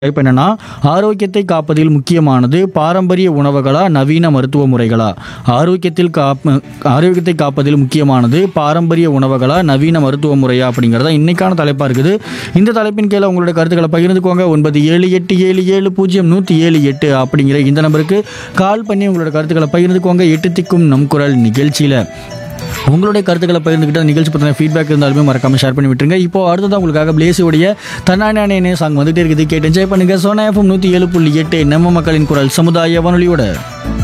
இப்போ என்னன்னா ஆரோக்கியத்தை காப்பதில் முக்கியமானது பாரம்பரிய உணவுகளா நவீன மருத்துவ முறைகளா ஆரோக்கியத்தில் காப்ப ஆரோக்கியத்தை காப்பதில் முக்கியமானது பாரம்பரிய உணவுகளா நவீன மருத்துவ முறையா அப்படிங்கிறதா இன்னைக்கான தலைப்பாக இருக்குது இந்த தலைப்பின் கீழே உங்களுடைய கருத்துக்களை பகிர்ந்துக்கோங்க ஒன்பது ஏழு எட்டு ஏழு ஏழு பூஜ்ஜியம் நூற்றி ஏழு எட்டு அப்படிங்கிற இந்த நம்பருக்கு கால் பண்ணி உங்களோட கருத்துக்களை பகிர்ந்துக்கோங்க எட்டு திக்கும் நம் குரல் நிகழ்ச்சியில் உங்களுடைய கருத்துக்களை பகிர்ந்துக்கிட்ட நிகழ்ச்சி பற்றின ஃபீட்பேக் இருந்தாலுமே மறக்காம ஷேர் பண்ணி விட்டுருங்க இப்போ அடுத்ததான் உங்களுக்காக பிளேசியோடைய தன்னானே சாங் வந்துட்டே இருக்குது கேட்டு என்ஜாய் பண்ணுங்க சோனா எஃப்எம் நூற்றி ஏழு புள்ளி எட்டு நம்ம மக்களின் குரல் சமுதாய வானொலியோட